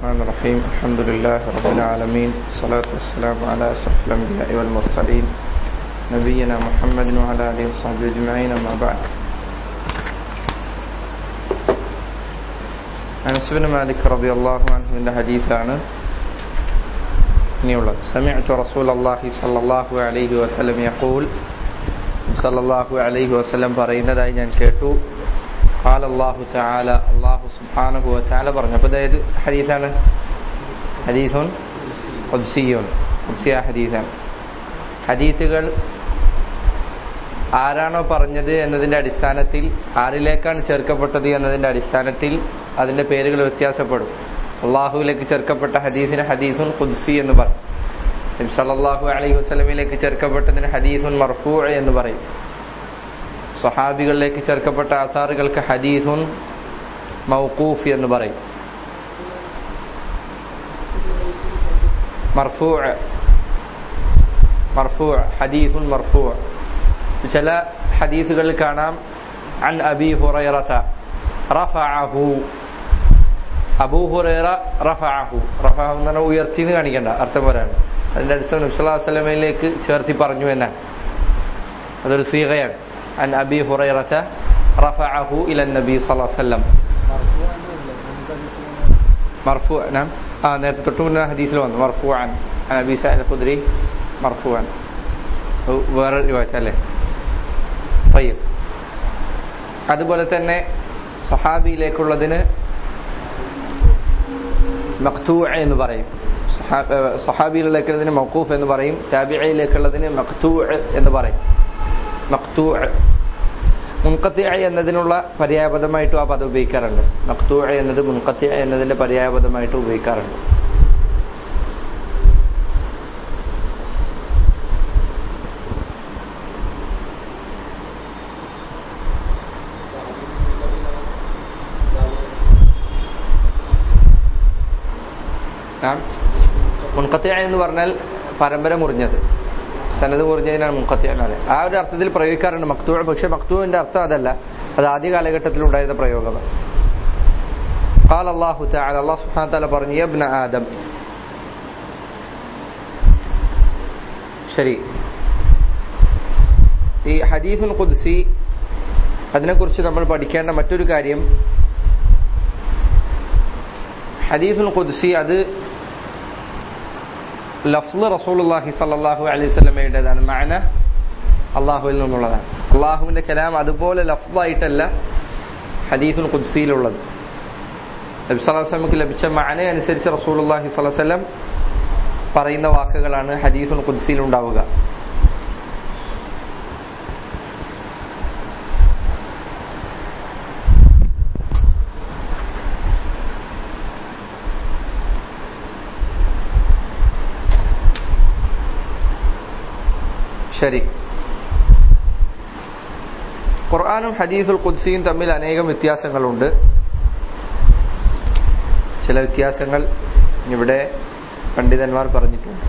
الرحمن الرحيم الحمد لله رب العالمين الصلاة والسلام على أشرف الأنبياء والمرسلين نبينا محمد وعلى آله وصحبه أجمعين أما بعد Anas bin Malik റളിയല്ലാഹു അൻഹുവിന്റെ ഹദീസാണ് ഇനിയുള്ളത് സമിഅ്തു റസൂലല്ലാഹി സ്വല്ലല്ലാഹു അലൈഹി വസല്ലം യഖൂൽ സല്ലല്ലാഹു അലൈഹി വസല്ലം പറയുന്നതായി ഞാൻ കേട്ടു قال الله تعالى الله سبحانه وتعالى പറഞ്ഞു അപ്പോൾ ഏത് ഹദീസാണ് ഹദീസുൻ ഖുദ്സിയുൻ ഖുദ്സിയ ഹദീസാണ് ഹദീസുകൾ ആരാണോ പറഞ്ഞത് എന്നതിന്റെ അടിസ്ഥാനത്തിൽ ആരിലേക്കാണ് ചേർക്കപ്പെട്ടത് എന്നതിന്റെ അടിസ്ഥാനത്തിൽ അതിന്റെ പേരുകൾ വ്യത്യാസപ്പെടും അള്ളാഹുവിലേക്ക് ചേർക്കപ്പെട്ട ഹദീസിന് ഹദീസുൻ ഖുദ്സി എന്ന് പറയും നബി സല്ലല്ലാഹു അലൈഹി വസല്ലമയിലേക്ക് ചേർക്കപ്പെട്ടതിന് ഹദീസുൻ മർഫൂ എന്ന് പറയും സ്വഹാബികളിലേക്ക് ചേർക്കപ്പെട്ട ആധാറുകൾക്ക് ഹദീസുൻ മൗക്കൂഫ് എന്ന് പറയും മർഫൂ മർഫൂ ഹദീസുൻ മർഫൂ ചില ഹദീസുകളിൽ കാണാം അൻ അബി ഹുറൈറത റഫഅഹു അബൂ ഹുറൈറ റഫഅഹു റഫഅഹു എന്ന് പറഞ്ഞാൽ ഉയർത്തി എന്ന് കാണിക്കണ്ട അർത്ഥം പറയാണ് അതിന്റെ അടിസ്ഥാനം നബ്സല്ലാ വസ്ലമയിലേക്ക് ചേർത്തി പറഞ്ഞു എന്നാണ് അതൊരു സീകയാണ് عن أبي هريرة رفعه إلى النبي صلى الله عليه وسلم مرفوع نعم آه നേരത്തെ തൊട്ട് മുന്നേ ഹദീസിൽ വന്നു മർഫൂഅൻ عن أبي سعيد الخدري مرفوعا വേറെ റിവായത്തല്ലേ طيب അതുപോലെ തന്നെ സഹാബിയിലേക്കുള്ളതിന് മക്തൂ എന്ന് പറയും സഹാബിയിലേക്കുള്ളതിന് മൗക്കൂഫ് എന്ന് പറയും താബിയയിലേക്കുള്ളതിന് മക്തൂ എന്ന് പറയും മക്തൂ മുൻകത്തി എന്നതിനുള്ള പര്യായപദമായിട്ടും ആ പദം ഉപയോഗിക്കാറുണ്ട് മക്തൂ എന്നത് മുൻകത്തി എന്നതിന്റെ പര്യായപദമായിട്ട് ഉപയോഗിക്കാറുണ്ട് മുൻകത്തി എന്ന് പറഞ്ഞാൽ പരമ്പര മുറിഞ്ഞത് സനത് മുറിഞ്ഞതിനാണ് മുഖത്തിയാണ് ആ ഒരു അർത്ഥത്തിൽ പ്രയോഗിക്കാറുണ്ട് മക്തൂ പക്ഷെ മക്തൂവിന്റെ അർത്ഥം അതല്ല അത് ആദ്യ കാലഘട്ടത്തിൽ ഉണ്ടായിരുന്ന പ്രയോഗമാണ് قال الله تعالى الله سبحانه وتعالى പറഞ്ഞു يا ابن آدم ശരി ഈ ഹദീസുൽ ഖുദ്സി അതിനെക്കുറിച്ച് നമ്മൾ പഠിക്കേണ്ട മറ്റൊരു കാര്യം ഹദീസുൽ ഖുദ്സി അത് ലഫ്ല് റസൂലുള്ളാഹി സല്ലല്ലാഹു അലൈഹി വസല്ലമയുടേതാണ് മഅന അള്ളാഹുവിൽ നിന്നുള്ളതാണ് അള്ളാഹുവിന്റെ കലാം അതുപോലെ ലഫ്ലായിട്ടല്ല ഹദീസുൽ ഖുദ്സിയിലുള്ളത് നബി സല്ലല്ലാഹു അലൈഹി വസല്ലമക്ക് ലഭിച്ച മഅന അനുസരിച്ച് റസൂലുള്ളാഹി സ്വല്ലല്ലാഹു അലൈഹി വസല്ലം പറയുന്ന വാക്കുകളാണ് ഹദീസുൽ ഖുദ്സിയിൽ ഉണ്ടാവുക ശരി ഖുർആാനും ഹദീസുൽ ഖുദ്സിയും തമ്മിൽ അനേകം വ്യത്യാസങ്ങളുണ്ട് ചില വ്യത്യാസങ്ങൾ ഇവിടെ പണ്ഡിതന്മാർ പറഞ്ഞിട്ടുണ്ട്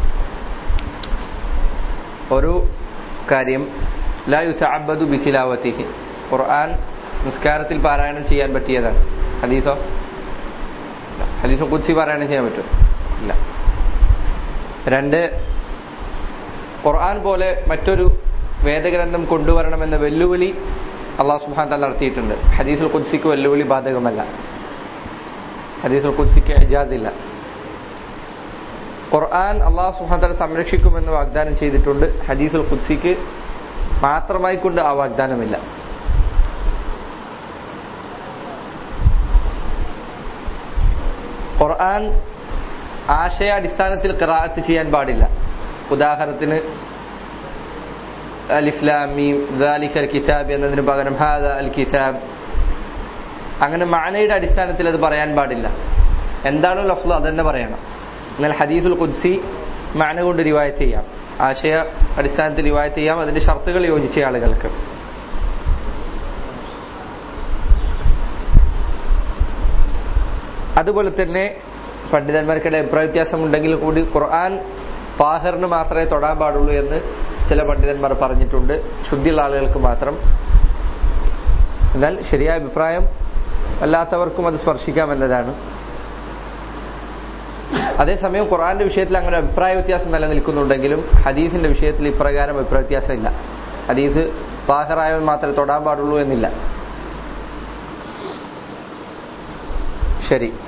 ഒരു കാര്യം ലാ യുതഅബ്ബദു ബിതിലാവതിഹി ഖുർആൻ നിസ്കാരത്തിൽ പാരായണം ചെയ്യാൻ പറ്റിയതാണ് ഹദീസോ ഹദീസോ ഖുദ്സി പാരായണം ചെയ്യാൻ പറ്റും ഇല്ല രണ്ട് ഖുർആൻ പോലെ മറ്റൊരു വേദഗ്രന്ഥം കൊണ്ടുവരണമെന്ന വെല്ലുവിളി അള്ളാഹു സുഹാൻ താൽ നടത്തിയിട്ടുണ്ട് ഹദീസുൽ ഖുദ്സിക്ക് വെല്ലുവിളി ബാധകമല്ല ഹദീസുൽ ഖുദ്സിക്ക് ഇജാസില്ല ഖുർആൻ അള്ളാഹു സുഹാൻ താൽ സംരക്ഷിക്കുമെന്ന് വാഗ്ദാനം ചെയ്തിട്ടുണ്ട് ഹദീസുൽ ഖുദ്സിക്ക് മാത്രമായി കൊണ്ട് ആ വാഗ്ദാനമില്ല ഖുർആൻ ആശയാടിസ്ഥാനത്തിൽ ഖിറാഅത്ത് ചെയ്യാൻ പാടില്ല ഉദാഹരണത്തിന് അലിഫ്ലാമീം ദാലിക്കൽ കിതാബ് എന്നതിന് പകരം ഹാദ അൽ കിതാബ് അങ്ങനെ മാനയുടെ അടിസ്ഥാനത്തിൽ അത് പറയാൻ പാടില്ല എന്താണ് ലഫ്ല അതന്നെ പറയണം എന്നാൽ ഹദീസുൽ ഖുദ്സി മാന കൊണ്ട് റിവായത്ത് ചെയ്യാം ആശയ അടിസ്ഥാനത്തിൽ റിവായത്ത് ചെയ്യാം അതിന്റെ ഷർത്തുകൾ യോജിച്ച ആളുകൾക്ക് അതുപോലെ തന്നെ പണ്ഡിതന്മാർക്കിടെ അഭിപ്രായ വ്യത്യാസമുണ്ടെങ്കിൽ കൂടി ഖുർആൻ താഹിറിന് മാത്രമേ തൊടാൻ പാടുള്ളൂ എന്ന് ചില പണ്ഡിതന്മാർ പറഞ്ഞിട്ടുണ്ട് ശുദ്ധിയുള്ള ആളുകൾക്ക് മാത്രം എന്നാൽ ശരിയായ അഭിപ്രായം അല്ലാത്തവർക്കും അത് സ്പർശിക്കാം എന്നതാണ് അതേസമയം ഖുറാന്റെ വിഷയത്തിൽ അങ്ങനെ അഭിപ്രായ വ്യത്യാസം നിലനിൽക്കുന്നുണ്ടെങ്കിലും ഹദീസിന്റെ വിഷയത്തിൽ ഇപ്രകാരം അഭിപ്രായ വ്യത്യാസം ഇല്ല ഹദീസ് താഹറായവൻ മാത്രമേ തൊടാൻ പാടുള്ളൂ എന്നില്ല ശരി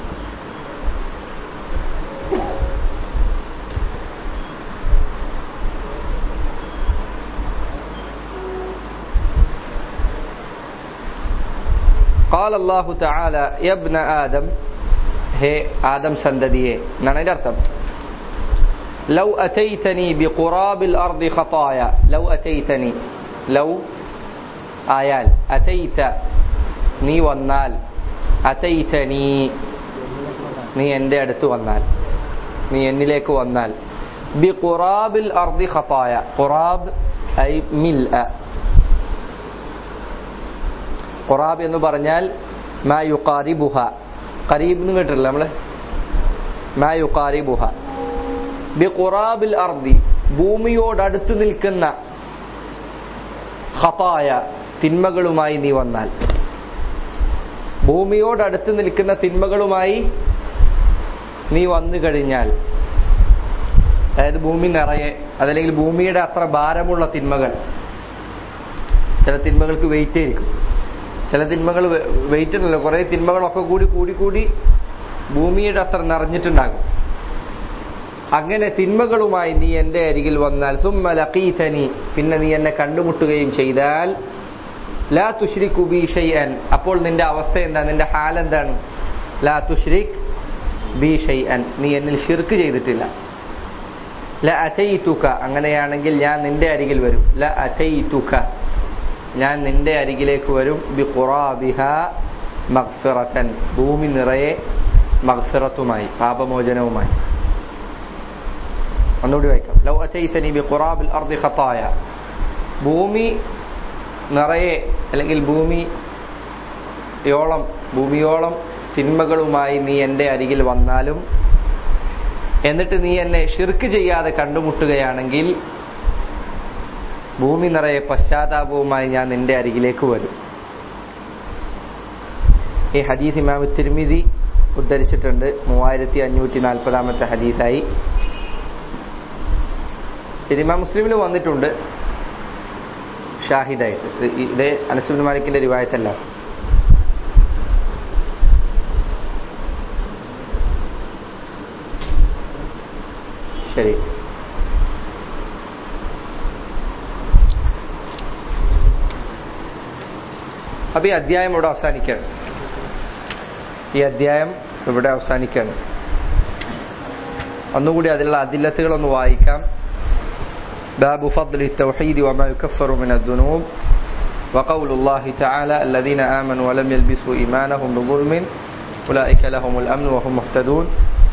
قال الله تعالى يا ابن آدم ഹേ ആദം സന്തതിയെ എന്നാണ് അതിന്റെ അർത്ഥം ലൗ അറ്റൈതനി ബി ഖുറാബിൽ അർദി ഖതായ ലൗ അറ്റൈതനി ലൗ ആയാൽ അറ്റൈത നീ വന്നാൽ അറ്റൈതനി നീ എൻ്റെ അടുത്ത് വന്നാൽ നീ എന്നിലേക്ക് വന്നാൽ ബി ഖുറാബിൽ അർദി ഖതായ ഖുറാബ് ഐ മിൽ ഖുറാബ് എന്ന് പറഞ്ഞാൽ മാ യുഖാരിബുഹ ഖരീബ് എന്ന് കേട്ടിട്ടില്ല നമ്മള് മാ യുഖാരിബുഹ ബി ഖുറാബിൽ അർദി ഭൂമിയോടടുത്ത് നിൽക്കുന്ന ഖതായ തിന്മകളുമായി നീ വന്നാൽ ഭൂമിയോടടുത്ത് നിൽക്കുന്ന തിന്മകളുമായി നീ വന്നു കഴിഞ്ഞാൽ അതായത് ഭൂമി നിറയെ അതല്ലെങ്കിൽ ഭൂമിയുടെ അത്ര ഭാരമുള്ള തിന്മകൾ ചില തിന്മകൾക്ക് വെയിറ്റ് ആയിരിക്കും ചില തിന്മകൾ വെയിറ്റ് ഉണ്ടല്ലോ കുറെ തിന്മകളൊക്കെ കൂടി കൂടി കൂടി ഭൂമിയുടെ അത്ര നിറഞ്ഞിട്ടുണ്ടാകും അങ്ങനെ തിന്മകളുമായി നീ എൻ്റെ അരികിൽ വന്നാൽ സുമ്മ ലഖീതനി പിന്നെ നീ എന്നെ കണ്ടുമുട്ടുകയും ചെയ്താൽ ലാ തുഷ്രിഖു ബി ഷൈഅൻ അപ്പോൾ നിന്റെ അവസ്ഥ എന്താ നിന്റെ ഹാൽ എന്താണ് ലാ തുഷ്രിഖ് ബി ഷൈഅൻ നീ എന്നിൽ ഷിർക്ക് ചെയ്തിട്ടില്ല ല അറ്റൈതുക അങ്ങനെയാണെങ്കിൽ ഞാൻ നിന്റെ അരികിൽ വരും ല അറ്റൈതുക ഞാൻ നിന്റെ അരികിലേക്ക് വരും ബി ഖുറാബിഹ മഗ്ഫിറത്തൻ ഭൂമി നിറയെ മഗ്ഫിറത്തുമായി പാപമോചനവുമായി ഒന്നുകൂടി വായിക്കാം ലൗ അറ്റൈതനി ബി ഖുറാബിൽ അർദി ഖതായ ഭൂമി നിറയെ അല്ലെങ്കിൽ ഭൂമി യോളം ഭൂമിയോളം തിന്മകളുമായി നീ എൻ്റെ അരികിൽ വന്നാലും എന്നിട്ട് നീ എന്നെ ഷിർക്ക് ചെയ്യാതെ കണ്ടുമുട്ടുകയാണെങ്കിൽ ഭൂമി നിറയെ പശ്ചാത്താപവുമായി ഞാൻ നിന്റെ അരികിലേക്ക് വരും ഈ ഹദീസ് ഇമാം തിരുമിതി ഉദ്ധരിച്ചിട്ടുണ്ട് മൂവായിരത്തി അഞ്ഞൂറ്റി നാൽപ്പതാമത്തെ ഹദീസായി ഇത് ഇമാം മുസ്ലിമിൽ വന്നിട്ടുണ്ട് ഷാഹിദായിട്ട് ഇത് അനസുബിൻ മാലിക്കിന്റെ റിവായത്തല്ല ശരി അപ്പൊ ഈ അധ്യായം ഇവിടെ അവസാനിക്കുകയാണ് ഈ അധ്യായം ഇവിടെ അവസാനിക്കുകയാണ് ഒന്നുകൂടി അതിലുള്ള അതില്ലത്തുകളൊന്ന് വായിക്കാം باب فضل التوحيد وما يكفر من الذنوب وقول الله تعالى الذين آمنوا ولم يلبسوا إيمانهم بظلم أولئك لهم الأمن وهم مهتدون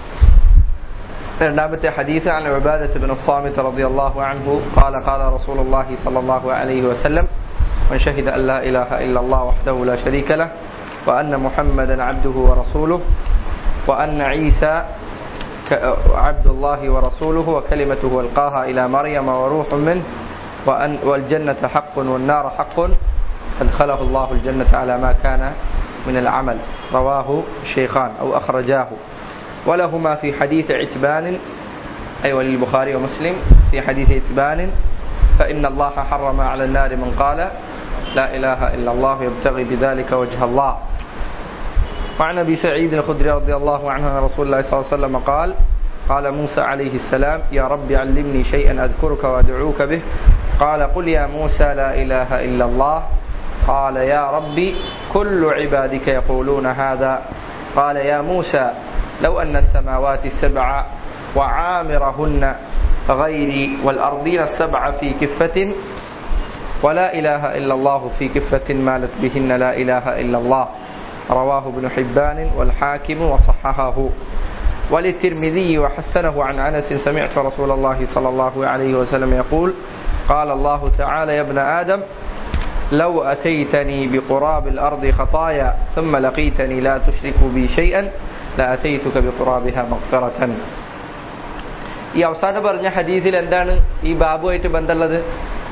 رنامة حديث عن عبادة بن الصامت رضي الله عنه قال قال رسول الله صلى الله عليه وسلم من شهد أن لا إله إلا الله وحده لا شريك له وأن محمدا عبده ورسوله وأن عيسى عبد الله ورسوله وكلمته ألقاها إلى مريم وروح منه وأن والجنة حق والنار حق أدخله الله الجنة على ما كان من العمل رواه الشيخان أو أخرجاه ولهما في حديث عتبان أي أيوة للبخاري ومسلم في حديث عتبان فإن الله حرم على النار من قال لا إله إلا الله يبتغي بذلك وجه الله وعن ابي سعيد الخدري رضي الله عنه ان رسول الله صلى الله عليه وسلم قال قال موسى عليه السلام يا رب علمني شيئا اذكرك وادعوك به قال قل يا موسى لا اله الا الله قال يا ربي كل عبادك يقولون هذا قال يا موسى لو ان السماوات السبع وعامرهن غيري والارضين السبع في كفه ولا اله الا الله في كفه مالت بهن لا اله الا الله رواه ابن حبان والحاكم وصححه وللترمذي وحسنه عن انس سمعت رسول الله صلى الله عليه وسلم يقول قال الله تعالى يا ابن ادم لو اتيتني بقراب الارض خطايا ثم لقيتني لا تشرك بي شيئا لاتيتك بقرابها مغفره ഈ അവസാനം പറഞ്ഞ ഹദീസിൽ എന്താണ് ഈ ബാബുമായിട്ട് ബന്ധമുള്ളത്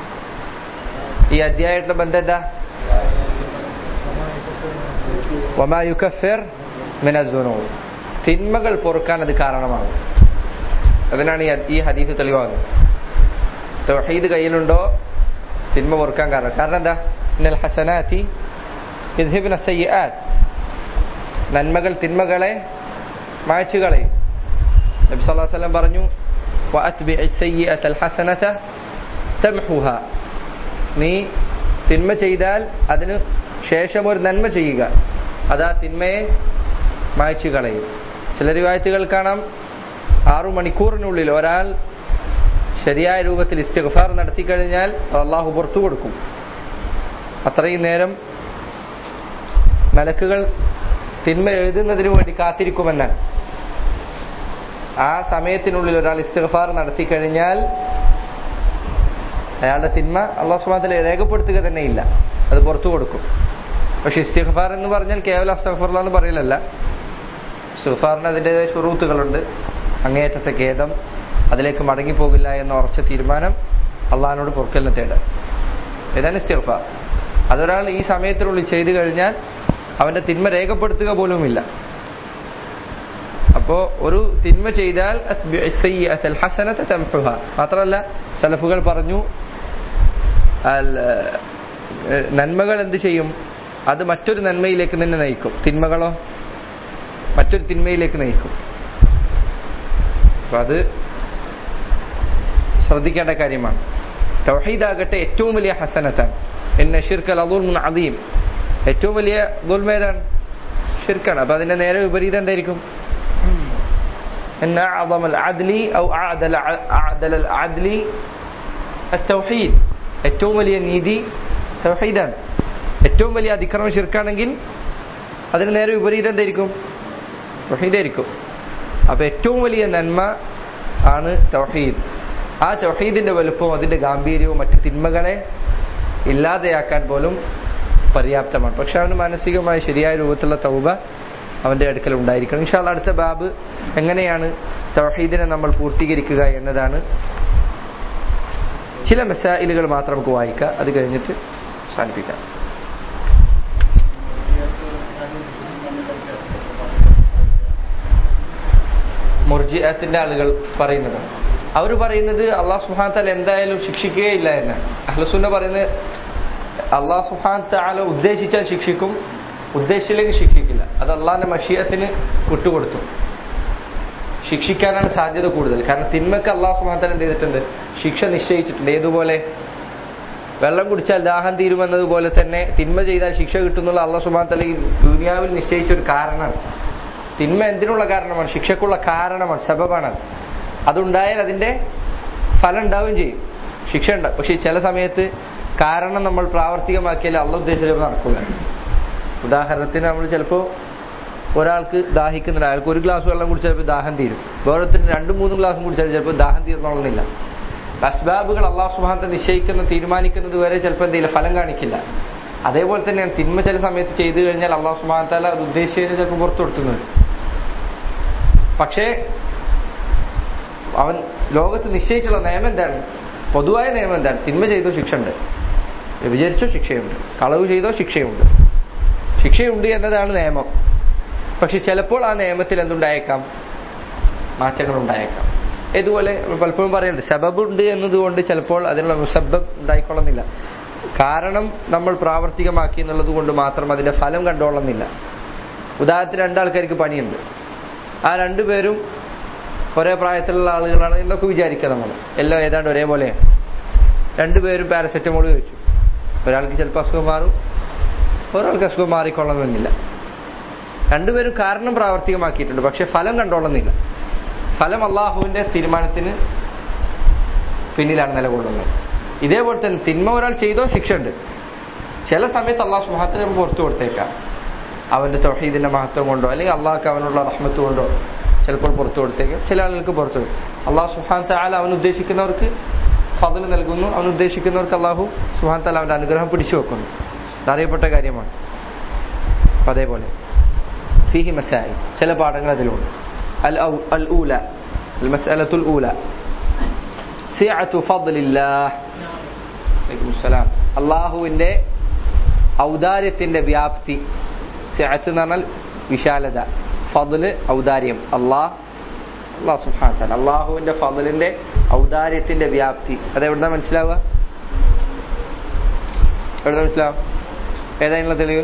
ഈ അധ്യായമായിട്ടുള്ള ബന്ധം എന്താ വമാ യുക്കഫിർ മിനദ്ദുനൂബ് തിന്മകൾ പൊറുക്കാൻ അത് കാരണമാകും അതിനാണ് ഈ- ഈ ഹദീസ് തെളിവാകുന്നത് തൗഹീദ് കയ്യിലുണ്ടോ തിന്മ പൊറുക്കാൻ കാരണം കാരണം എന്താ ഇന്നൽ ഹസനാത്തി യുദ്ഹിബിന സയ്യാത്ത് നന്മകൾ തിന്മകളെ മായ്ച്ചു കളയും നബി സല്ലല്ലാഹു അലൈഹി വസല്ലം പറഞ്ഞു വഅത്ബിഇ സയ്യിഅത അൽഹസനത തംഹുഹ നീ തിന്മ ചെയ്താൽ അതിന് ശേഷം ഒരു നന്മ ചെയ്യുക അത് ആ തിന്മയെ മായ്ച്ചു കളയും ചില റിവായത്തുകൾ കാണാം ആറു മണിക്കൂറിനുള്ളിൽ ഒരാൾ ശരിയായ രൂപത്തിൽ ഇസ്തിഗ്ഫാർ നടത്തി കഴിഞ്ഞാൽ അത് അള്ളാഹു പുറത്തു കൊടുക്കും അത്രയും നേരം മലക്കുകൾ തിന്മ എഴുതുന്നതിനു വേണ്ടി കാത്തിരിക്കുമെന്നാണ് ആ സമയത്തിനുള്ളിൽ ഒരാൾ ഇസ്തിഗ്ഫാർ നടത്തി കഴിഞ്ഞാൽ അയാളുടെ തിന്മ അള്ളാഹു സുബ്ഹാനഹു വ തആല രേഖപ്പെടുത്തുക തന്നെ ഇല്ല അത് പുറത്തു കൊടുക്കും പക്ഷെ ഇസ്തിഗ്ഫാർ എന്ന് പറഞ്ഞാൽ കേവലം അസ്തഗ്ഫിറുല്ലാഹ് എന്ന് പറയലല്ല ഇസ്തിഗ്ഫാറിന് അതിൻ്റെതായ ഷുറൂത്തുകളുണ്ട് അങ്ങേയറ്റത്തെ ഖേദം അതിലേക്ക് മടങ്ങിപ്പോകില്ല എന്ന ഉറച്ച തീരുമാനം അള്ളാഹിനോട് പൊറുക്കലിന് തേടുക ഇതാണ് ഇസ്തിഗ്ഫാർ അതൊരാൾ ഈ സമയത്തിനുള്ളിൽ ചെയ്തു കഴിഞ്ഞാൽ അവന്റെ തിന്മ രേഖപ്പെടുത്തുക പോലുമില്ല അപ്പോ ഒരു തിന്മ ചെയ്താൽ അത്ബിഇ സയ്യിഅത അൽഹസനത തംഹുഹ മാത്രമല്ല സലഫുകൾ പറഞ്ഞു അൽ ഏഹ്, നന്മകൾ എന്ത് ചെയ്യും അത് മറ്റൊരു നന്മയിലേക്ക് നിന്നെ നയിക്കും തിന്മകളോ മറ്റൊരു തിന്മയിലേക്ക് നയിക്കും അപ്പൊ അത് ശ്രദ്ധിക്കേണ്ട കാര്യമാണ് തൗഹീദാകട്ടെ ഏറ്റവും വലിയ ഹസനത്താണ് എന്നെ ഷിർക്കൽ അദുൽമുൻ അദീം ഏറ്റവും വലിയ ദുൽമേതാണ് ഷിർക്കാണ് അപ്പൊ അതിന്റെ നേരെ വിപരീതം എന്തായിരിക്കും ان اعظم العدل او اعدل اعدل العدل التوحيد ഏറ്റവും വലിയ നീതി തൗഹീദാണ് ഏറ്റവും വലിയ അതിക്രമം ഷിർക്കാണെങ്കിൽ അതിന് നേരെ വിപരീതം എന്തായിരിക്കും തൗഹീദായിരിക്കും അപ്പൊ ഏറ്റവും വലിയ നന്മ ആണ് തൗഹീദ് ആ തൗഹീദിന്റെ വലുപ്പവും അതിന്റെ ഗാംഭീര്യവും മറ്റ് തിന്മകളെ ഇല്ലാതെയാക്കാൻ പോലും പര്യാപ്തമാണ് പക്ഷെ അവന് മാനസികമായ ശരിയായ രൂപത്തിലുള്ള തൗബ അവന്റെ അടുക്കൽ ഉണ്ടായിരിക്കണം ഇൻഷാല്ല അടുത്ത ബാബ് എങ്ങനെയാണ് തൗഹീദിനെ നമ്മൾ പൂർത്തീകരിക്കുക എന്നതാണ് ചില മെസ്സായിലുകൾ മാത്രം നമുക്ക് വായിക്കാം അത് കഴിഞ്ഞിട്ട് അവസാനിപ്പിക്കാം മുർജിഅത്തിന്റെ ആളുകൾ പറയുന്നത് അവർ പറയുന്നത് അള്ളാഹു സുഹാൻ താല എന്തായാലും ശിക്ഷിക്കുകയില്ല എന്നാണ് അഹ്ലസുന്ന പറയുന്നത് അള്ളാഹു സുഹാൻ താല ഉദ്ദേശിച്ചാൽ ശിക്ഷിക്കും ഉദ്ദേശിച്ചില്ലെങ്കിൽ ശിക്ഷിക്കില്ല അത് അള്ളാഹിന്റെ മഷീയത്തിന് വിട്ടുകൊടുത്തു ശിക്ഷിക്കാനാണ് സാധ്യത കൂടുതൽ കാരണം തിന്മക്ക് അള്ളാഹു സുഹാൻ താല എന്ത് ചെയ്തിട്ടുണ്ട് ശിക്ഷ നിശ്ചയിച്ചിട്ടുണ്ട് ഏതുപോലെ വെള്ളം കുടിച്ചാൽ ദാഹം തീരുമെന്നതുപോലെ തന്നെ തിന്മ ചെയ്താൽ ശിക്ഷ കിട്ടുന്നുള്ള അള്ളാഹു സുഹാൻ താല ഈ ദുനിയാവിൽ നിശ്ചയിച്ച ഒരു കാരണമാണ് തിന്മ എന്തിനുള്ള കാരണമാണ് ശിക്ഷക്കുള്ള കാരണമാണ് സബബാണ് അത് അതുണ്ടായാൽ അതിന്റെ ഫലം ഉണ്ടാവുകയും ചെയ്യും ശിക്ഷ ഉണ്ടാവും പക്ഷെ ചില സമയത്ത് കാരണം നമ്മൾ പ്രാവർത്തികമാക്കിയാൽ അള്ള ഉദ്ദേശിച്ചത് നടക്കില്ല ഉദാഹരണത്തിന് നമ്മൾ ചിലപ്പോൾ ഒരാൾക്ക് ദാഹിക്കുന്നുണ്ട് അയാൾക്ക് ഒരു ഗ്ലാസ് വെള്ളം കുടിച്ചാൽ ചിലപ്പോൾ ദാഹം തീരും വേറൊരുത്തിന് രണ്ടും മൂന്നും ഗ്ലാസും കുടിച്ചാൽ ചിലപ്പോൾ ദാഹം തീർന്നോളുന്നില്ല അസ്ബാബുകൾ അള്ളാഹു സുഹാന്ത നിശ്ചയിക്കുന്ന തീരുമാനിക്കുന്നത് വരെ ചിലപ്പോൾ എന്തെങ്കിലും ഫലം കാണിക്കില്ല അതേപോലെ തന്നെയാണ് തിന്മ ചില സമയത്ത് ചെയ്തു കഴിഞ്ഞാൽ അള്ളാഹു സുഹാന്താല അത് ഉദ്ദേശിച്ചതിന് ചിലപ്പോൾ പുറത്തു കൊടുക്കുന്നത് പക്ഷേ അവൻ ലോകത്ത് നിശ്ചയിച്ചുള്ള നിയമം എന്താണ് പൊതുവായ നിയമം എന്താണ് തിന്മ ചെയ്തോ ശിക്ഷ ഉണ്ട് വിചാരിച്ചോ ശിക്ഷയുണ്ട് കളവ് ചെയ്തോ ശിക്ഷയുണ്ട് ശിക്ഷയുണ്ട് എന്നതാണ് നിയമം പക്ഷെ ചിലപ്പോൾ ആ നിയമത്തിൽ എന്തുണ്ടായേക്കാം മാറ്റങ്ങൾ ഉണ്ടായേക്കാം ഇതുപോലെ പലപ്പോഴും പറയുന്നുണ്ട് സബബുണ്ട് എന്നതുകൊണ്ട് ചിലപ്പോൾ അതിനുള്ള മുസബബ് ഉണ്ടായിക്കൊള്ളുന്നില്ല കാരണം നമ്മൾ പ്രാവർത്തികമാക്കി എന്നുള്ളത് കൊണ്ട് മാത്രം അതിന്റെ ഫലം കണ്ടോളുന്നില്ല ഉദാഹരണത്തിന് രണ്ടാൾക്കാർക്ക് പണിയുണ്ട് ആ രണ്ടുപേരും ഒരേ പ്രായത്തിലുള്ള ആളുകളാണ് എന്നൊക്കെ വിചാരിക്കുക നമ്മൾ എല്ലാം ഏതാണ്ട് ഒരേപോലെ രണ്ടുപേരും പാരസെറ്റമോൾ കഴിച്ചു ഒരാൾക്ക് ചിലപ്പോൾ അസുഖം മാറും ഒരാൾക്ക് അസുഖം മാറിക്കൊള്ളണമെന്നില്ല രണ്ടുപേരും കാരണം പ്രാവർത്തികമാക്കിയിട്ടുണ്ട് പക്ഷെ ഫലം കണ്ടോളുന്നില്ല ഫലം അള്ളാഹുവിന്റെ തീരുമാനത്തിന് പിന്നിലാണ് നിലകൊള്ളുന്നത് ഇതേപോലെ തന്നെ തിന്മ ഒരാൾ ചെയ്തോ ശിക്ഷ ഉണ്ട് ചില സമയത്ത് അള്ളാഹു സുഹാത്തിന് നമുക്ക് പുറത്തു കൊടുത്തേക്കാം അവന്റെ തൊഹീദിന്റെ മഹത്വം കൊണ്ടോ അല്ലെങ്കിൽ അള്ളാഹ്ക്ക് അവനുള്ള റഹ്മത്ത് കൊണ്ടോ ചിലപ്പോൾ പുറത്തു കൊടുത്തേക്കാം ചില ആളുകൾക്ക് പുറത്തു അള്ളാഹു സുഹാൻ താല അവൻ ഉദ്ദേശിക്കുന്നവർക്ക് ഫതിൽ നൽകുന്നു അവൻ ഉദ്ദേശിക്കുന്നവർക്ക് അള്ളാഹു സുഹാൻ താല അവന്റെ അനുഗ്രഹം പിടിച്ചു വെക്കുന്നു അറിയപ്പെട്ട കാര്യമാണ് അപ്പൊ അതേപോലെ ഫിഹി മസായി ചില പാഠങ്ങൾ അതിലുണ്ട് അൽ അൽ ഊല അൽ മസ്അലത്തുൽ ഊല സിഅത്തു ഫദ്ലില്ലാഹ് അലൈക്കും സലാം അള്ളാഹുവിന്റെ ഔദാര്യത്തിന്റെ വ്യാപ്തി സിഅത്ത് എന്ന് പറഞ്ഞാൽ വിശാലത ഫضല് ഔദാര്യം അള്ളാഹ് അള്ളാഹു സുബ്ഹാനഹു വ തആല അള്ളാഹുവിന്റെ ഫضലിന്റെ ഔദാര്യത്തിന്റെ വ്യാപ്തി അത് എവിടുന്നാ മനസ്സിലാവുക എവിടുന്ന മനസ്സിലാവും ഏതായുള്ള തെളിവ്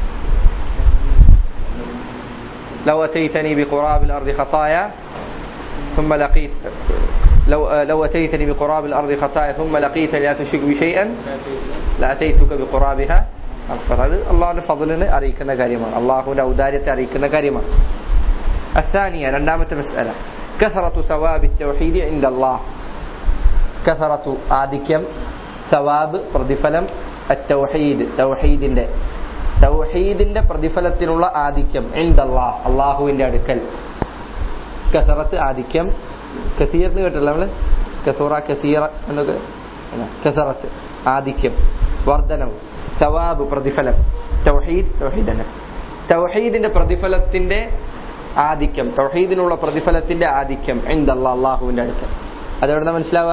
لو أتيتني بقراب الأرض خطايا ثم لقيت لو لو أتيتني بقراب الأرض خطايا ثم لقيتني لا تشرك بي شيئا لأتيتك بقرابها مغفرة അത് അള്ളാഹുവിന്റെ ഫضലിനെ അറിയിക്കുന്ന കാര്യമാണ് അള്ളാഹുവിന്റെ ഔദാര്യത്തെ അറിയിക്കുന്ന കാര്യമാണ് الثانية രണ്ടാമത്തെ مسألة كثرة ثواب التوحيد عند الله كثرة ആധിക്യം സവാബ് പ്രതിഫലം التوحيد തൗഹീദിന്റെ തൗഹീദിന്റെ പ്രതിഫലത്തിനുള്ള ആധിക്യം ഇൻദല്ലാഹ് അള്ളാഹുവിന്റെ അടുക്കൽ കസറത്ത് ആധിക്യം കസീർ എന്ന് കേട്ടില്ല നമ്മള് കസൂറ കസീറ എന്നൊക്കെ കസറത്ത് ആധിക്യം വർധനവ് സവാബ് പ്രതിഫലം തൗഹീദ് തൗഹീദ് തന്നെ തൗഹീദിന്റെ പ്രതിഫലത്തിന്റെ ആധിക്യം തൗഹീദിനുള്ള പ്രതിഫലത്തിന്റെ ആധിക്യം ഇൻദല്ലാഹ് അള്ളാഹുവിന്റെ അടുക്കൽ അതെവിടെ മനസ്സിലാവുക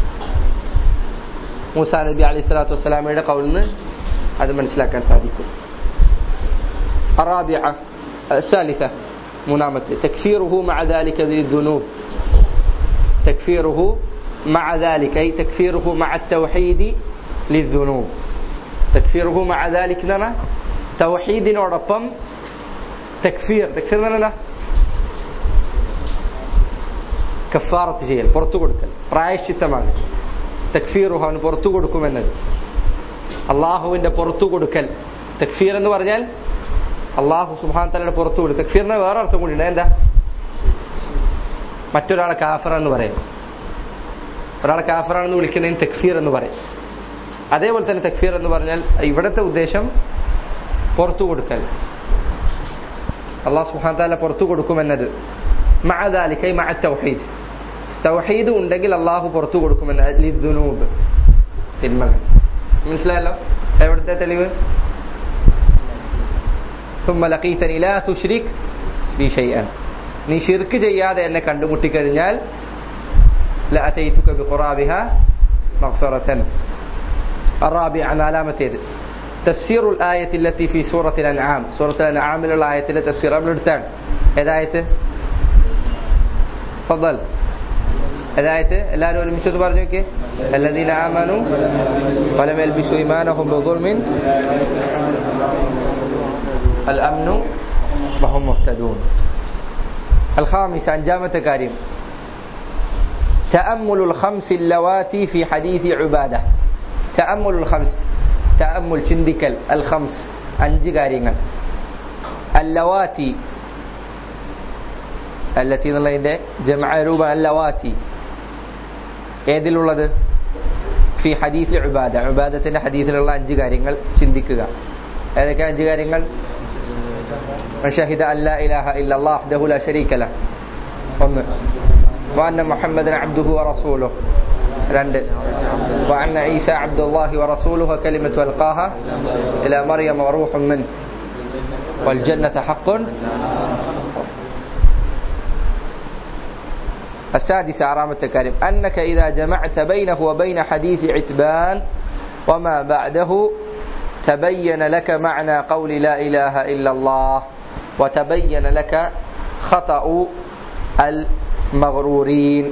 മൂസാ നബി അലൈഹി സ്വലാത്തു വസ്സലാമയുടെ കൗളിൽ അത് മനസ്സിലാക്കാൻ സാധിക്കും الرابعة الثالثة منامة تكفيره مع ذلك للذنوب تكفيره مع ذلك أي تكفيره مع التوحيد للذنوب تكفيره مع ذلك لنا توحيد ورقم تكفير تكفير لنا കഫാറത്ത് ചെയ്യൽ പുറത്തു കൊടുക്കൽ പ്രായശ്ചിത്തമാണ് തക്ഫീറുഹു അവന് പുറത്തു കൊടുക്കുമെന്നത് അള്ളാഹുവിന്റെ പുറത്തു കൊടുക്കൽ തക്ഫീർ എന്ന് പറഞ്ഞാൽ അള്ളാഹു സുഹാൻ തലയുടെ പുറത്തു കൊടുക്കും തക്ഫീറിന് വേറെ അർത്ഥം കൂടി എന്താ മറ്റൊരാളെ കാഫർ എന്ന് പറയും ഒരാളെ കാഫറാണെന്ന് വിളിക്കുന്നതിന് തക്ഫീർ എന്ന് പറയും അതേപോലെ തന്നെ തക്ഫീർ എന്ന് പറഞ്ഞാൽ ഇവിടുത്തെ ഉദ്ദേശം പുറത്തു കൊടുക്കൽ അള്ളാഹു സുഹാൻ താല പുറത്തു കൊടുക്കുമെന്നത് മഅദാലിക്കൈ മഅ തൗഹീദ് തൗഹീദ് ഉണ്ടെങ്കിൽ അള്ളാഹു പുറത്തു കൊടുക്കുമെന്ന് ലിദ്ദുനൂബ് തിന്മകൾ മനസ്സിലായല്ലോ എവിടുത്തെ തെളിവ് ثم لقيتني لا تشرك بي شيئا നീ ഷിർക്ക് ചെയ്യാതെ എന്നെ കണ്ടുമുട്ടിക്കഴിഞ്ഞാൽ لأتيتك بقرابها مغفرة الرابعة علامة تفسير الآية التي في سورة الأنعام سورة الأنعام الآية التي تفسير قبل التان إذا آية تفضل إذا آية എല്ലാവരും ഒരുമിച്ച് പറഞ്ഞു നോക്കിയേ الذين آمنوا ولم يلبسوا إيمانهم بظلم الأمن وهم مهتدون الخامس أنجامة كريم تأمل الخمس اللواتي في حديث عبادة تأمل الخمس تأمل ചിന്തിക്കൽ الخمس അഞ്ച് കാര്യങ്ങൾ اللواتي التي എന്നുള്ളതിന്റെ ജമഅ രൂപ اللواتي ഏതിലുള്ളത് ഫി ഹദീസ് ഉബാദ ഉബാദത്തിന്റെ ഹദീസിലുള്ള അഞ്ച് കാര്യങ്ങൾ ചിന്തിക്കുക ഏതൊക്കെ അഞ്ച് കാര്യങ്ങൾ ഷഹിദ അല്ലാ ഇലാഹ ഇല്ലല്ലാഹ് വഹ്ദഹു ലാ ശരീക ലഹ് ഒന്ന് وأن محمدا عبده ورسوله രണ്ട് وأن عيسى عبد الله ورسوله وكلمة ألقاها إلى مريم وروح منه والجنة حق السادسة عرامة الكريم أنك إذا جمعت بينه وبين حديث عتبان وما بعده تبين لك معنى قول لا إله إلا الله وتبين لك خطأ المغرورين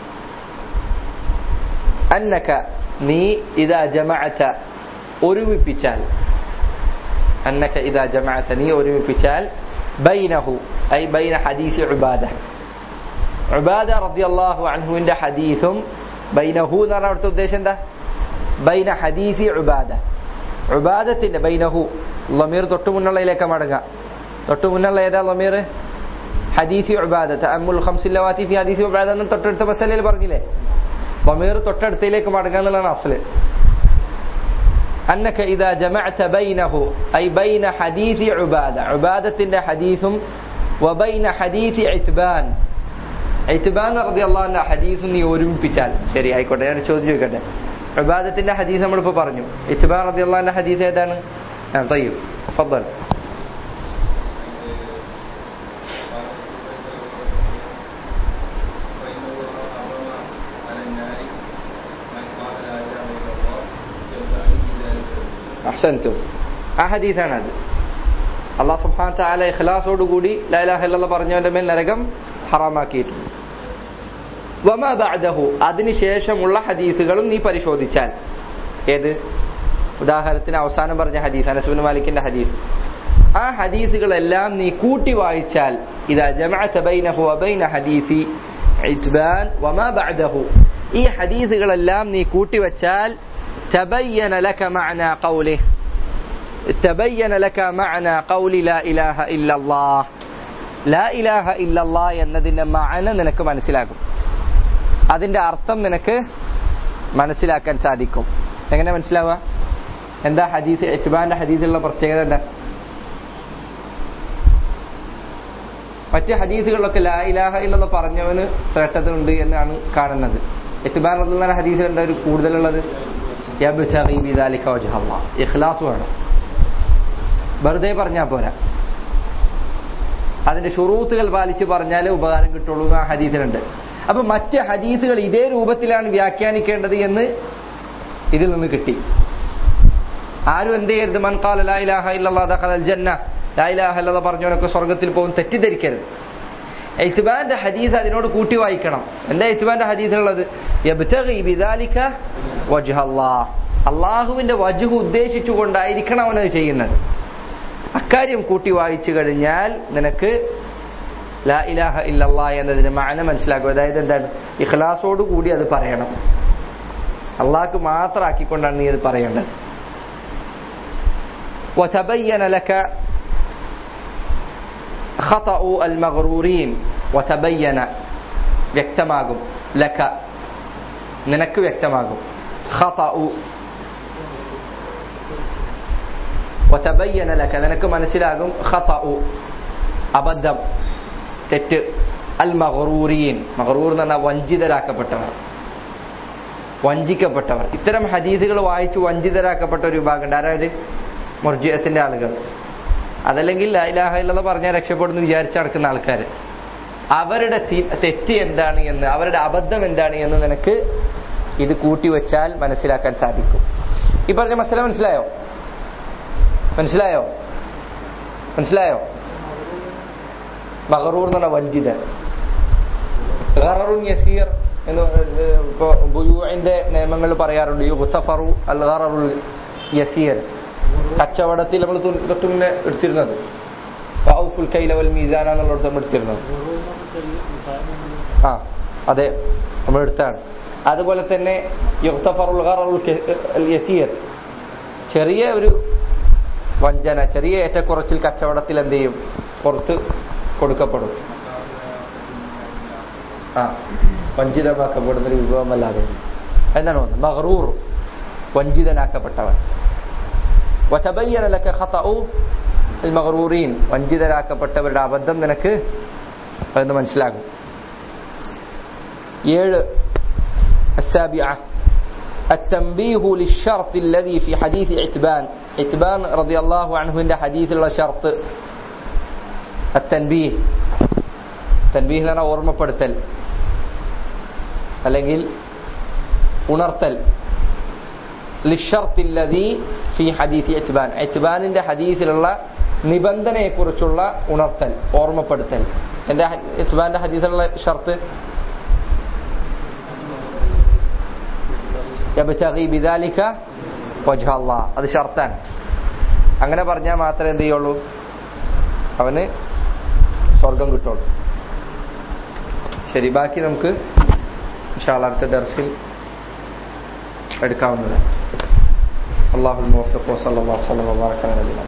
أنك ني إذا جمعت أروي بتال أنك إذا جمعت ني أروي بتال بينه أي بين حديث عبادة عبادة رضي الله عنه عند حديث بينه نرى ഉദ്ദേശം بين حديث عبادة ഉബാദത്തിന്റെ ബൈനഹു ലമീർ തൊട്ടു മുന്നുള്ളതിലേക്ക് മടങ്ങുക തൊട്ടു മുന്നുള്ള ഏതാ ലമീർ ഹദീസി ഉബാദ തഅമ്മുൽ ഖംസിൽ ലവാത്തി ഫി ഹദീസി ഉബാദ എന്ന് തൊട്ടടുത്ത മസലയിൽ പറഞ്ഞില്ലേ ലമീർ തൊട്ടടുത്തയിലേക്ക് മടങ്ങുക എന്നുള്ളതാണ് അസ്ല് أنك إذا جمعت بينه أي بين حديث عبادة عبادة حديث وبين حديث عتبان عتبان رضي الله عنه حديث يورم بيشال ശരി ആയിക്കോട്ടെ ഞാൻ ചോദ്യം ചോദിക്കട്ടെ عبادة حديث നമ്മളിപ്പോൾ പറഞ്ഞു ഇത്ബാർ رضي الله عنه حديث ഏതാണ് نعم طيب تفضل അഹ്സൻതും ആ ഹദീസാണ് അത് അള്ളാഹ് സുബ്ഹാനഹു തആല ഇഖ്ലാസോട് കൂടി ലാ ഇലാഹ ഇല്ലല്ലാഹ് പറഞ്ഞവന്റെ മേൽ നരകം ഹറാമാക്കിയിട്ടുണ്ട് വമ ബഅദഹു അതിനുശേഷമുള്ള ഹദീസുകളും നീ പരിശോധിച്ചാൽ ഏത് ഉദാഹരണത്തിന് അവസാനം പറഞ്ഞ ഹദീസ് അനസുബിൻ മാലിക്കിന്റെ ഹദീസ് ആ ഹദീസുകളെല്ലാം നീ കൂട്ടി വായിച്ചാൽ ഇതാ ജമഅത ബൈനഹു വബൈന ഹദീസി ഇത്ബാൻ വമാ ബഅദഹു ഈ ഹദീസുകളെല്ലാം നീ കൂട്ടി വച്ചാൽ തബയ്യന ലക മഅന ഖൗലിഹി تبين لك معنى قول لا إله إلا الله لا إله إلا الله എന്നതിന്റെ മഅന നിനക്ക് മനസ്സിലാകും അതിന്റെ അർത്ഥം നിനക്ക് മനസ്സിലാക്കാൻ സാധിക്കും എങ്ങനെ മനസ്സിലാവുക എന്താ ഹദീസ് എച്ചുബാന്റെ ഹദീസിലുള്ള പ്രത്യേകത എന്താ മറ്റ് ഹദീസുകളിലൊക്കെ ലാ ഇലാഹ ഇല്ലെന്ന് പറഞ്ഞവന് ശ്രേഷ്ഠതയുണ്ട് എന്നാണ് കാണുന്നത് എത്തുബാൻ റദ്ദുള്ള ഹദീസിൽ എന്താ ഒരു കൂടുതലുള്ളത് യബ്തഗി ബിദാലിക വജ്ഹ അല്ലാഹ്. ഇഖ്ലാസ് വേണം വെറുതെ പറഞ്ഞാൽ പോരാ അതിന്റെ ഷുറൂത്തുകൾ പാലിച്ച് പറഞ്ഞാലേ ഉപകാരം കിട്ടുള്ളൂ എന്ന് ആ ഹദീസിലുണ്ട് അപ്പൊ മറ്റ് ഹദീസുകൾ ഇതേ രൂപത്തിലാണ് വ്യാഖ്യാനിക്കേണ്ടത് എന്ന് ഇതിൽ നിന്ന് കിട്ടി ആരും എന്ത് ചെയ്യരുത് മൻകാല ലാ ഇലാഹ ഇല്ലല്ലാഹ് ദഖലൽ ജന്ന ലാ ഇലാഹ ഇല്ലല്ലാഹ് പറഞ്ഞവനൊക്കെ സ്വർഗത്തിൽ പോകും തെറ്റിദ്ധരിക്കരുത് എയ്ത്തുബാന്റെ ഹദീസ് അതിനോട് കൂട്ടി വായിക്കണം എന്താ എയ്ത്തുബാന്റെ ഹദീസിലുള്ളത് യബ്തഗി ബിദാലിക വജ്ഹ അല്ലാഹ് അള്ളാഹുവിന്റെ വജുഹ് ഉദ്ദേശിച്ചുകൊണ്ടായിരിക്കണം അവനത് ചെയ്യുന്നത് അക്കാര്യം കൂട്ടി വായിച്ചു കഴിഞ്ഞാൽ നിനക്ക് ലാ ഇലാഹ ഇല്ലല്ലാ എന്നതിന് മാന മനസ്സിലാക്കും അതായത് എന്താണ് ഇഖ്ലാസോട് കൂടി അത് പറയണം അള്ളാഹ്ക്ക് മാത്രമാക്കിക്കൊണ്ടാണ് നീ അത് പറയേണ്ടത് وتبين لك خطأ المغرورين وتبين വ്യക്തമാകും ലക നിനക്ക് വ്യക്തമാകും خطأ وتبين لك നിനക്ക് മനസ്സിലാകും خطأ അബദ്ധം തെറ്റ് അൽ മഹറൂരീൻ മഹറൂർ എന്ന് പറഞ്ഞാൽ വഞ്ചിതരാക്കപ്പെട്ടവർ വഞ്ചിക്കപ്പെട്ടവർ ഇത്തരം ഹദീസുകൾ വായിച്ച് വഞ്ചിതരാക്കപ്പെട്ട ഒരു വിഭാഗമുണ്ട് ആരായത് മുർജിയത്തിന്റെ ആളുകൾ അതല്ലെങ്കിൽ ലാ ഇലാഹ ഇല്ലല്ലാഹ് പറഞ്ഞാൽ രക്ഷപ്പെടുന്നു വിചാരിച്ച് നടക്കുന്ന ആൾക്കാർ അവരുടെ തി- തെറ്റ് എന്താണ് എന്ന് അവരുടെ അബദ്ധം എന്താണ് എന്ന് നിനക്ക് ഇത് കൂട്ടി വെച്ചാൽ മനസ്സിലാക്കാൻ സാധിക്കും ഈ പറഞ്ഞ മസല മനസ്സിലായോ മനസ്സിലായോ മനസ്സിലായോ മഹറൂർ എന്ന് പറഞ്ഞ വഞ്ചിതൻ ഖററുൻ യസീർ എന്ന് ഇപ്പൊ ബുയൂഇന്റെ നിയമങ്ങൾ പറയാറുണ്ട് യുഗ്തഫറു അൽ ഖററുൽ യസീർ കച്ചവടത്തിൽ നമ്മൾ തൊട്ട് മുന്നേ എടുത്തിരുന്നത് ഔഫുൽ കൈല വൽ മീസാന എന്നുള്ളിടത്ത് നമ്മൾ എടുത്തിരുന്നത് ആ അതെ നമ്മൾ എടുത്താണ് അതുപോലെ തന്നെ യുഗ്തഫറുൽ ഖററുൽ കെ- അൽ യസീർ ചെറിയ ഒരു വഞ്ചന ചെറിയ ഏറ്റക്കുറച്ചിൽ കച്ചവടത്തിൽ എന്ത് ചെയ്യും പുറത്ത് കൊടുക്കപ്പെടും ആ വഞ്ചിതമാക്കപ്പെടുന്ന ഒരു വിഭവമല്ലാതെ എന്താണ് ഒന്ന് മഹറൂർ വഞ്ചിതനാക്കപ്പെട്ടവൻ وتبين لك خطأ المغرورين വഞ്ചിതരാക്കപ്പെട്ടവരുടെ അബദ്ധം നിനക്ക് എന്ന് മനസ്സിലാകും ഏഴ് السابعة التنبيه للشرط الذي في حديث عتبان عتبان رضي الله عنه عند حديث الشرط التنبيه തൻബീഹ് എന്ന് പറഞ്ഞാൽ ഓർമ്മപ്പെടുത്തൽ അല്ലെങ്കിൽ ഉണർത്തൽ ലിഷർത്തില്ലതി ഫി ഹദീസി എത്ബാൻ എത്ബാനിന്റെ ഹദീസിലുള്ള നിബന്ധനയെക്കുറിച്ചുള്ള ഉണർത്തൽ ഓർമ്മപ്പെടുത്തൽ എന്റെ എത്ബാന്റെ ഹദീസിലുള്ള ഷർത്ത് യബ്തഗി ബിദാലിക വജ്ഹ അല്ലാഹ് അത് ഷർത്താണ് അങ്ങനെ പറഞ്ഞാൽ മാത്രമേ എന്ത് ചെയ്യുള്ളൂ അവന് സ്വർഗം കിട്ടുള്ളൂ ശരി ബാക്കി നമുക്ക് ഇൻഷാല്ലാ അടുത്ത ദർസിൽ എടുക്കാവുന്നതാണ് അള്ളാഹു മുവഫിഖ് വസല്ലല്ലാഹു അലൈഹി വസല്ലം വബറക അലാ നബിയിന